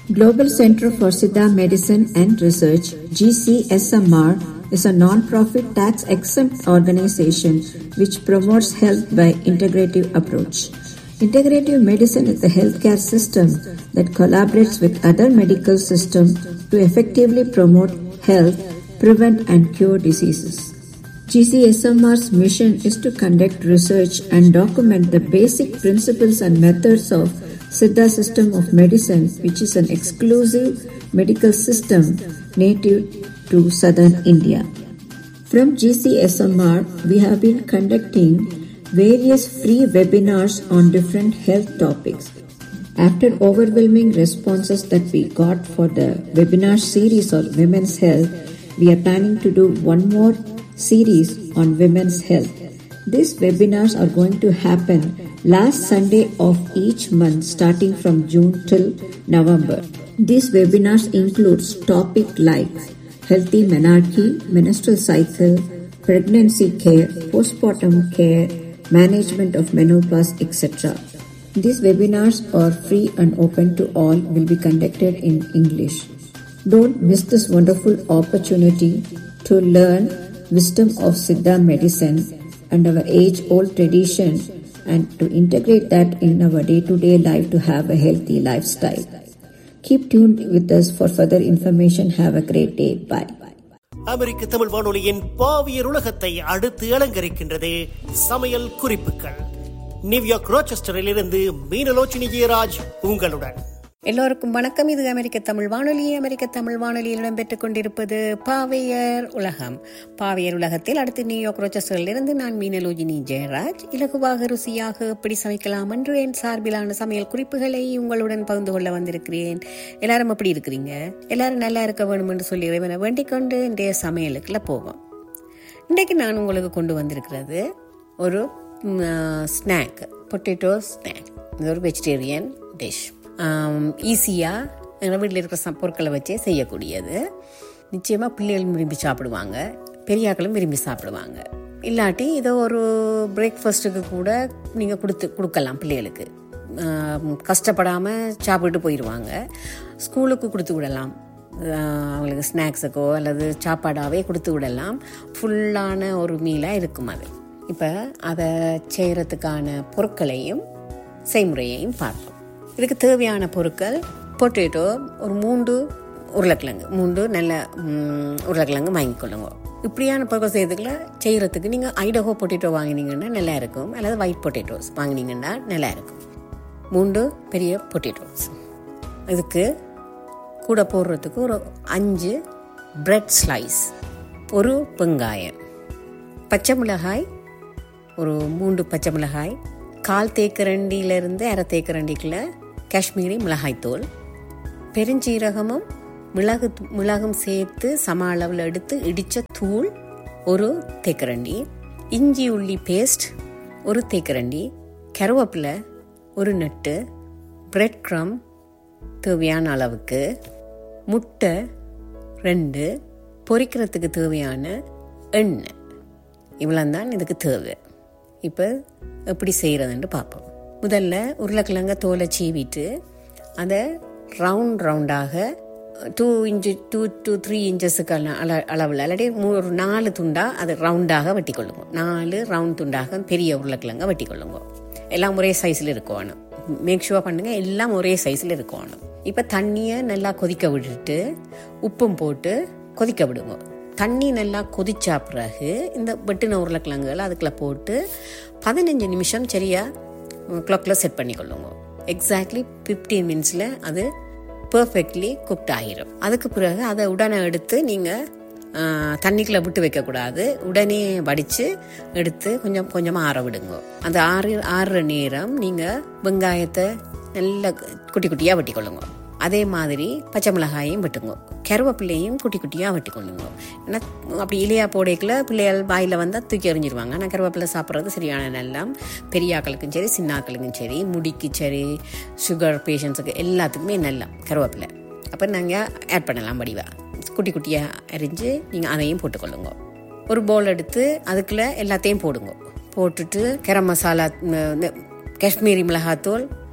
Global Center for Siddha Medicine and Research, GCSMR, is a non-profit tax-exempt organization which promotes health by integrative approach. Integrative medicine is a healthcare system that collaborates with other medical systems to effectively promote health, prevent and cure diseases. GCSMR's mission is to conduct research and document the basic principles and methods of Siddha system of medicine, which is an exclusive medical system native to southern India. From GCSMR, we have been conducting various free webinars on different health topics. After overwhelming responses that we got for the webinar series on women's health, we are planning to do one more series on women's health. These webinars are going to happen last Sunday of each month starting from June till November. These webinars includes topic like healthy menarche, menstrual cycle, pregnancy care, postpartum care, management of menopause, etc. These webinars are free and open to all will be conducted in English. Don't miss this wonderful opportunity to learn wisdom of Siddha medicine and our age-old tradition and to integrate that in our day-to-day life to have a healthy lifestyle. Keep tuned with us for further information. Have a great day. Bye. அமெரிக்க தமிழ் வானொலியின் பாவியர் உலகத்தை அடுத்து அலங்கரிக்கின்றது சமையல் குறிப்புகள் New York ரோச்செஸ்டரில் இருந்து மீனலோச்சினி ஜெயராஜ் உங்களுடன் எல்லோருக்கும் வணக்கம் இது அமெரிக்க தமிழ் வானொலி அமெரிக்க தமிழ் வானொலியில் இடம்பெற்றுக் கொண்டிருப்பது பாவையர் உலகம் பாவையர் உலகத்தில் அடுத்து நியூயார்க் ரோச்சஸ்டரில் இருந்து நான் மீனலோஜினி ஜெயராஜ் இலகுவாக ருசியாக எப்படி சமைக்கலாம் என்று என் சார்பிலான சமையல் குறிப்புகளை உங்களுடன் பகிர்ந்து கொள்ள வந்திருக்கிறேன் எல்லாரும் எப்படி இருக்கிறீங்க எல்லாரும் நல்லா இருக்க வேணும் என்று சொல்லி இறைவனை வேண்டிக் கொண்டு இன்றைய சமையலுக்குள்ள போவோம் இன்றைக்கு நான் உங்களுக்கு கொண்டு வந்திருக்கிறது ஒரு ஸ்நாக் பொட்டேட்டோ ஸ்நாக் இது ஒரு வெஜிடேரியன் டிஷ் ஈஸியாக எங்கள் வீட்டில் இருக்கிற ச பொருட்களை வச்சே செய்யக்கூடியது நிச்சயமாக பிள்ளைகள் விரும்பி சாப்பிடுவாங்க பெரியாக்களும் விரும்பி சாப்பிடுவாங்க இல்லாட்டி இதோ ஒரு பிரேக்ஃபாஸ்ட்டுக்கு கூட நீங்கள் கொடுத்து கொடுக்கலாம் பிள்ளைகளுக்கு கஷ்டப்படாமல் சாப்பிட்டு போயிடுவாங்க ஸ்கூலுக்கு கொடுத்து விடலாம் அவங்களுக்கு ஸ்நாக்ஸுக்கோ அல்லது சாப்பாடாகவே கொடுத்து விடலாம் ஃபுல்லான ஒரு மீலாக இருக்கும் அது இப்போ அதை செய்கிறதுக்கான பொருட்களையும் செய்முறையையும் பார்ப்போம் இதுக்கு தேவையான பொருட்கள் பொட்டேட்டோ ஒரு மூன்று உருளைக்கிழங்கு மூன்று நல்ல உருளைக்கிழங்கு வாங்கிக்கொள்ளுங்க இப்படியான பொருட்கள் செய்யறதுக்குள்ள செய்கிறதுக்கு நீங்கள் ஐடஹோ பொட்டேட்டோ வாங்கினீங்கன்னா நல்லா இருக்கும் அல்லது ஒயிட் பொட்டேட்டோஸ் வாங்கினீங்கன்னா நல்லா இருக்கும் மூன்று பெரிய பொட்டேட்டோஸ் இதுக்கு கூட போடுறதுக்கு ஒரு அஞ்சு பிரெட் ஸ்லைஸ் ஒரு வெங்காயம் பச்சை மிளகாய் ஒரு மூன்று பச்சை மிளகாய் கால் தேக்கரண்டியிலிருந்து அரை தேக்கரண்டிக்குள்ள காஷ்மீரி மிளகாய்த்தூள் பெருஞ்சீரகமும் மிளகு மிளகும் சேர்த்து சம அளவில் எடுத்து இடித்த தூள் ஒரு தேக்கரண்டி இஞ்சி உள்ளி பேஸ்ட் ஒரு தேக்கரண்டி கருவேப்பிலை ஒரு நட்டு பிரெட் க்ரம் தேவையான அளவுக்கு முட்டை ரெண்டு பொரிக்கிறதுக்கு தேவையான எண்ணெய் இவ்வளோ தான் இதுக்கு தேவை இப்போ எப்படி செய்கிறதுன்னு பார்ப்போம் முதல்ல உருளைக்கிழங்க தோலை சீவிட்டு அதை ரவுண்ட் ரவுண்டாக two inch two two three இன்ச்சஸுக்கு அள அளவில் இல்லாட்டி ஒரு நாலு துண்டாக அதை ரவுண்டாக வெட்டி கொள்ளுங்க நாலு ரவுண்ட் துண்டாக பெரிய உருளைக்கிழங்க வெட்டி கொள்ளுங்க எல்லாம் ஒரே சைஸில் இருக்கணும் மேக் ஷுவர் பண்ணுங்க எல்லாம் ஒரே சைஸில் இருக்கணும் இப்போ தண்ணியை நல்லா கொதிக்க விட்டுட்டு உப்பும் போட்டு கொதிக்க விடுங்க தண்ணி நல்லா கொதிச்சா பிறகு இந்த வெட்டின உருளைக்கிழங்குகள் அதுக்குள்ள போட்டு பதினஞ்சு நிமிஷம் சரியா கிளாக்கில் செட் பண்ணிக்கொள்ளுங்க எக்ஸாக்ட்லி ஃபிஃப்டீன் மினிட்ஸில் அது பர்ஃபெக்ட்லி குக்ட் ஆகிரும் அதுக்கு பிறகு அதை உடனே எடுத்து நீங்கள் தண்ணிக்குள்ளே விட்டு வைக்கக்கூடாது உடனே வடித்து எடுத்து கொஞ்சம் கொஞ்சமாக ஆற விடுங்க அந்த ஆறு ஆறுற நேரம் நீங்கள் வெங்காயத்தை நல்லா குட்டி குட்டியாக வெட்டிக்கொள்ளுங்க அதே மாதிரி பச்சை மிளகாயும் வெட்டுங்க கருவேப்பிள்ளையும் குட்டி குட்டியாக வெட்டி கொள்ளுங்க ஏன்னா அப்படி இலையா போடைக்குள்ள பிள்ளைகள் வாயில் வந்தால் தூக்கி எறிஞ்சிருவாங்க ஆனால் கருவேப்பிலை சாப்பிட்றது சரியான நல்லம் பெரியாக்களுக்கும் சரி சின்னாக்களுக்கும் சரி முடிக்கு சரி சுகர் பேஷண்ட்ஸுக்கு எல்லாத்துக்குமே நல்லம் கருவேப்பிலை அப்போ நாங்கள் ஆட் பண்ணலாம் வடிவா குட்டி குட்டியாக அரிஞ்சு நீங்கள் அதையும் போட்டுக்கொள்ளுங்க ஒரு பவுல் எடுத்து அதுக்குள்ளே எல்லாத்தையும் போடுங்க போட்டுட்டு கரம் மசாலா காஷ்மீரி மிளகாத்தூள்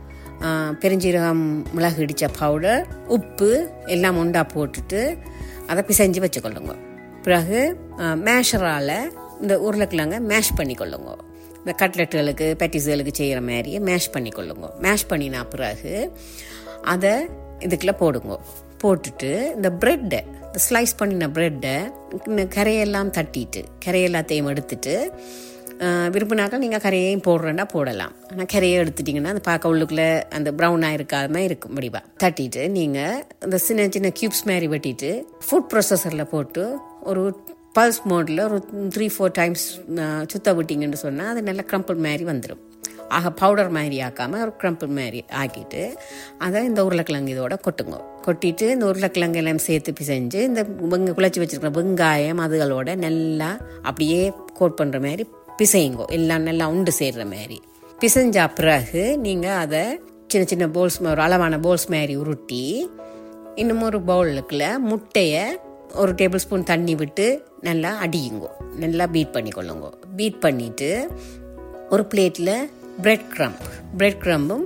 பெருஞ்சீரகம் மிளகு இடித்த பவுடர் உப்பு எல்லாம் உண்டா போட்டுட்டு அதை பிசைஞ்சு வச்சுக்கொள்ளுங்க பிறகு மேஷரால் இந்த உருளைக்கிழங்க மேஷ் பண்ணிக்கொள்ளுங்க இந்த கட்லெட்டுகளுக்கு பேட்டிஸுகளுக்கு செய்கிற மாதிரியே மேஷ் பண்ணிக்கொள்ளுங்க மேஷ் பண்ணினா பிறகு அதை இதுக்குள்ளே போடுங்க போட்டுட்டு இந்த ப்ரெட்டை இந்த ஸ்லைஸ் பண்ணின ப்ரெட்டை கரையெல்லாம் தட்டிட்டு கரையெல்லாத்தையும் எடுத்துட்டு விரும்பினாக்கா நீங்கள் கரையையும் போடுறேன்னா போடலாம் ஆனால் கரையை எடுத்துட்டிங்கன்னா அந்த பார்க்க உள்ளுக்குள்ளே அந்த ப்ரௌனாக இருக்காம இருக்கும் வடிவா தட்டிட்டு நீங்கள் இந்த சின்ன சின்ன க்யூப்ஸ் மாதிரி வெட்டிட்டு ஃபுட் ப்ரொசஸரில் போட்டு ஒரு பல்ஸ் மோடில் ஒரு த்ரீ ஃபோர் டைம்ஸ் சுத்த விட்டிங்கன்னு சொன்னால் அது நல்லா க்ரம்பிள் மாதிரி வந்துடும் ஆக பவுடர் மாதிரி ஆக்காமல் ஒரு க்ரம்பிள் மாதிரி ஆக்கிட்டு அதை இந்த உருளைக்கிழங்கு இதோட கொட்டுங்க கொட்டிட்டு இந்த உருளைக்கிழங்கு எல்லாம் சேர்த்து பிசைஞ்சு இந்த வெங்க குழச்சி வச்சுருக்கிற வெங்காயம் அதுகளோட நல்லா அப்படியே கோட் பண்ணுற மாதிரி பிசையுங்கோ எல்லாம் நல்லா உண்டு சேர்கிற மாதிரி பிசைஞ்ச பிறகு நீங்கள் அதை சின்ன சின்ன போல்ஸ் ஒரு அளவான போல்ஸ் மாதிரி உருட்டி இன்னும் ஒரு பவுலுக்குள்ள முட்டையை ஒரு டேபிள் ஸ்பூன் தண்ணி விட்டு நல்லா அடியுங்கோ நல்லா பீட் பண்ணிக்கொள்ளுங்க பீட் பண்ணிவிட்டு ஒரு பிளேட்டில் பிரெட் க்ரம்ப் பிரெட் க்ரம்பும்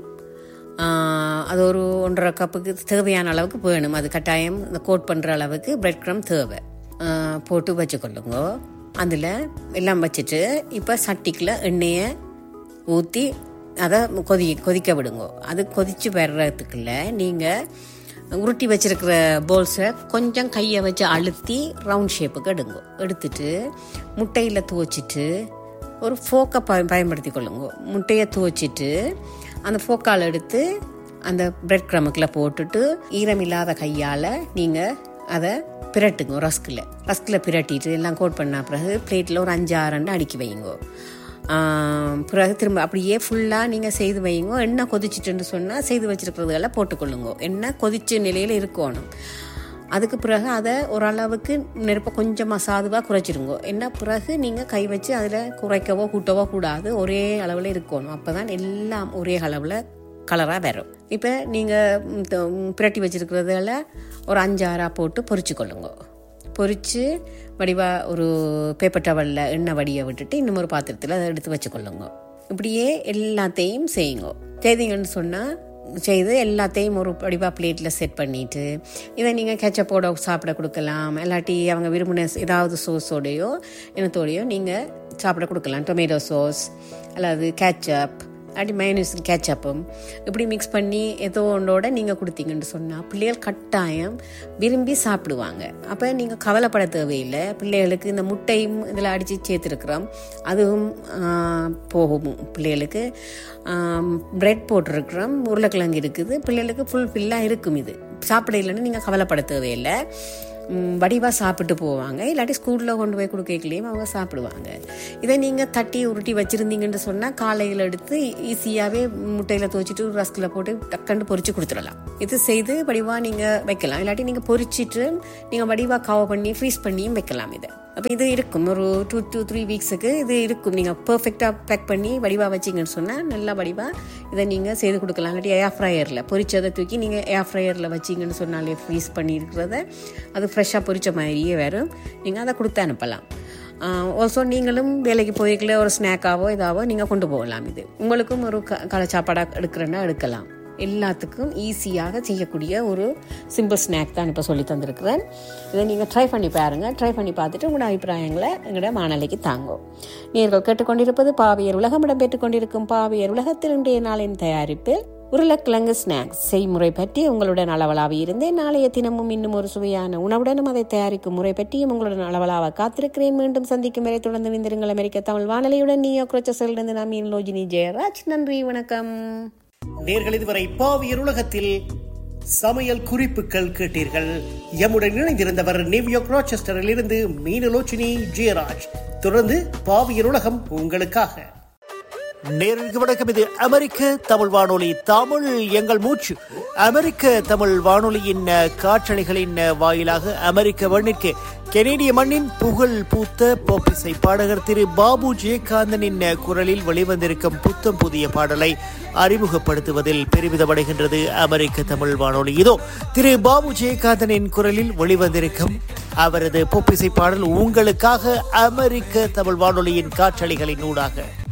அது ஒரு ஒன்றரை கப்புக்கு தேவையான அளவுக்கு வேணும் அது கட்டாயம் இந்த கோட் பண்ணுற அளவுக்கு பிரெட் க்ரம் தேவை போட்டு வச்சுக்கொள்ளுங்க அதில் எல்லாம் வச்சுட்டு இப்போ சட்டிக்குள்ள எண்ணெயை ஊற்றி அதை கொதி கொதிக்க விடுங்க அது கொதித்து வர்றதுக்குள்ள நீங்கள் உருட்டி வச்சிருக்கிற போல்ஸை கொஞ்சம் கையை வச்சு அழுத்தி ரவுண்ட் ஷேப்புக்கு எடுங்க எடுத்துட்டு முட்டையில் துவச்சிட்டு ஒரு ஃபோக்கை ப பயன்படுத்தி கொள்ளுங்க முட்டையை துவச்சிட்டு அந்த ஃபோக்கால் எடுத்து அந்த பிரெட் க்ரமுக்கில் போட்டுட்டு ஈரம் இல்லாத கையால் நீங்கள் அதை பிரட்டுங்க ரஸ்கில் ரஸ்கில் பிரட்டிட்டு எல்லாம் கோட் பண்ண பிறகு பிளேட்டில் ஒரு அஞ்சு ஆறு அடுக்கி வைங்க பிறகு திரும்ப அப்படியே ஃபுல்லாக நீங்கள் செய்து வைங்க எண்ணெய் கொதிச்சிட்டுன்னு சொன்னால் செய்து வச்சுருக்கிறதுகளை போட்டுக்கொள்ளுங்க எண்ணெய் கொதிச்ச நிலையில் இருக்கணும் அதுக்கு பிறகு அதை ஓரளவுக்கு நெருப்பை கொஞ்சமாக சாதுவாக குறைச்சிருங்க என்ன பிறகு நீங்கள் கை வச்சு அதில் குறைக்கவோ கூட்டவோ கூடாது ஒரே அளவில் இருக்கணும் அப்போ தான் எல்லாம் ஒரே அளவில் கலராக வரும் இப்போ நீங்கள் பிரட்டி வச்சுருக்கிறதுல ஒரு அஞ்சாறாக போட்டு பொரிச்சு கொள்ளுங்க பொரித்து வடிவாக ஒரு பேப்பர் டவலில் எண்ணெய் வடியை விட்டுட்டு இன்னும் ஒரு பாத்திரத்தில் அதை எடுத்து வச்சுக்கொள்ளுங்க இப்படியே எல்லாத்தையும் செய்யுங்க செய்தீங்கன்னு சொன்னால் செய்து எல்லாத்தையும் ஒரு வடிவாக பிளேட்டில் செட் பண்ணிவிட்டு இதை நீங்கள் கெச்சப்போட சாப்பிட கொடுக்கலாம் இல்லாட்டி அவங்க விரும்பின ஏதாவது சோஸோடையோ இனத்தோடையோ நீங்கள் சாப்பிட கொடுக்கலாம் டொமேட்டோ சோஸ் அல்லது கேச்சப் அப்படி மைனஸ் கேச்சப்பும் இப்படி மிக்ஸ் பண்ணி ஏதோ ஒன்றோட நீங்கள் கொடுத்தீங்கன்னு சொன்னால் பிள்ளைகள் கட்டாயம் விரும்பி சாப்பிடுவாங்க அப்போ நீங்கள் கவலைப்பட தேவையில்லை பிள்ளைகளுக்கு இந்த முட்டையும் இதில் அடித்து சேர்த்துருக்குறோம் அதுவும் போகும் பிள்ளைகளுக்கு பிரெட் போட்டிருக்கிறோம் உருளைக்கிழங்கு இருக்குது பிள்ளைகளுக்கு ஃபுல் ஃபில்லாக இருக்கும் இது சாப்பிட இல்லைன்னு நீங்கள் கவலைப்பட தேவையில்லை வடிவாக சாப்பிட்டு போவாங்க இல்லாட்டி ஸ்கூலில் கொண்டு போய் கொடுக்கலையும் அவங்க சாப்பிடுவாங்க இதை நீங்கள் தட்டி உருட்டி வச்சுருந்தீங்கன்னு சொன்னால் காலையில் எடுத்து ஈஸியாகவே முட்டையில் துவச்சிட்டு ரஸ்கில் போட்டு டக்குன்னு பொறிச்சு கொடுத்துடலாம் இது செய்து வடிவாக நீங்கள் வைக்கலாம் இல்லாட்டி நீங்கள் பொறிச்சிட்டு நீங்கள் வடிவாக கவர் பண்ணி ஃப்ரீஸ் பண்ணியும் வைக்கலாம் இதை அப்போ இது இருக்கும் ஒரு டூ டூ த்ரீ வீக்ஸுக்கு இது இருக்கும் நீங்கள் பர்ஃபெக்டாக பேக் பண்ணி வடிவாக வச்சிங்கன்னு சொன்னால் நல்லா வடிவாக இதை நீங்கள் செய்து கொடுக்கலாம் இல்லாட்டி ஏர் ஃப்ரையரில் பொரிச்சதை தூக்கி நீங்கள் ஏர் ஃப்ரையரில் வச்சிங்கன்னு சொன்னாலே ஃப்ரீஸ் பண்ணியிருக்கிறத அது ஃப்ரெஷ்ஷாக பொரிச்ச மாதிரியே வரும் நீங்கள் அதை கொடுத்து அனுப்பலாம் ஆல்சோ நீங்களும் வேலைக்கு போயிருக்கல ஒரு ஸ்நாக்காவோ இதாவோ நீங்கள் கொண்டு போகலாம் இது உங்களுக்கும் ஒரு க காலை சாப்பாடாக எடுக்கிறேன்னா எடுக்கலாம் எல்லாத்துக்கும் ஈஸியாக செய்யக்கூடிய ஒரு சிம்பிள் ஸ்நாக் தான் இப்போ சொல்லி தந்திருக்கிறேன் இதை நீங்கள் ட்ரை பண்ணி பாருங்கள் ட்ரை பண்ணி பார்த்துட்டு உங்களோட அபிப்பிராயங்களை எங்களோட மாநிலைக்கு தாங்கும் நீங்கள் கேட்டுக்கொண்டிருப்பது பாவியர் உலகம் இடம்பெற்றுக் கொண்டிருக்கும் பாவியர் உலகத்தில் இன்றைய நாளின் தயாரிப்பு உருளைக்கிழங்கு ஸ்நாக்ஸ் செய்முறை பற்றி உங்களுடன் அளவலாவி இருந்தேன் நாளைய தினமும் இன்னும் ஒரு சுவையான உணவுடனும் அதை தயாரிக்கும் முறை பற்றியும் உங்களுடன் அளவலாக காத்திருக்கிறேன் மீண்டும் சந்திக்கும் வரை தொடர்ந்து நிந்திருங்கள் அமெரிக்க தமிழ் வானொலியுடன் நியூ இருந்து நான் மீன் லோஜினி ஜெயராஜ் நன்றி வணக்கம் நேர்கள் இதுவரை பாவியர் உலகத்தில் சமையல் குறிப்புகள் கேட்டீர்கள் எம்முடன் இணைந்திருந்தவர் நியூயார்க் ராச்செஸ்டரில் இருந்து மீனலோச்சினி ஜெயராஜ் தொடர்ந்து பாவியர் உலகம் உங்களுக்காக நேருக்கு வணக்கம் இது அமெரிக்க தமிழ் வானொலி தமிழ் எங்கள் மூச்சு அமெரிக்க தமிழ் வானொலியின் காற்றலைகளின் வாயிலாக அமெரிக்க மண்ணிற்கு கெனேடிய மண்ணின் புகழ் பூத்த போப்பிசை பாடகர் திரு பாபு ஜெயகாந்தனின் குரலில் வெளிவந்திருக்கும் புத்தம் புதிய பாடலை அறிமுகப்படுத்துவதில் பெருமிதமடைகின்றது அமெரிக்க தமிழ் வானொலி இதோ திரு பாபு ஜெயகாந்தனின் குரலில் வெளிவந்திருக்கும் அவரது பொப்பிசை பாடல் உங்களுக்காக அமெரிக்க தமிழ் வானொலியின் காற்றலைகளின் ஊடாக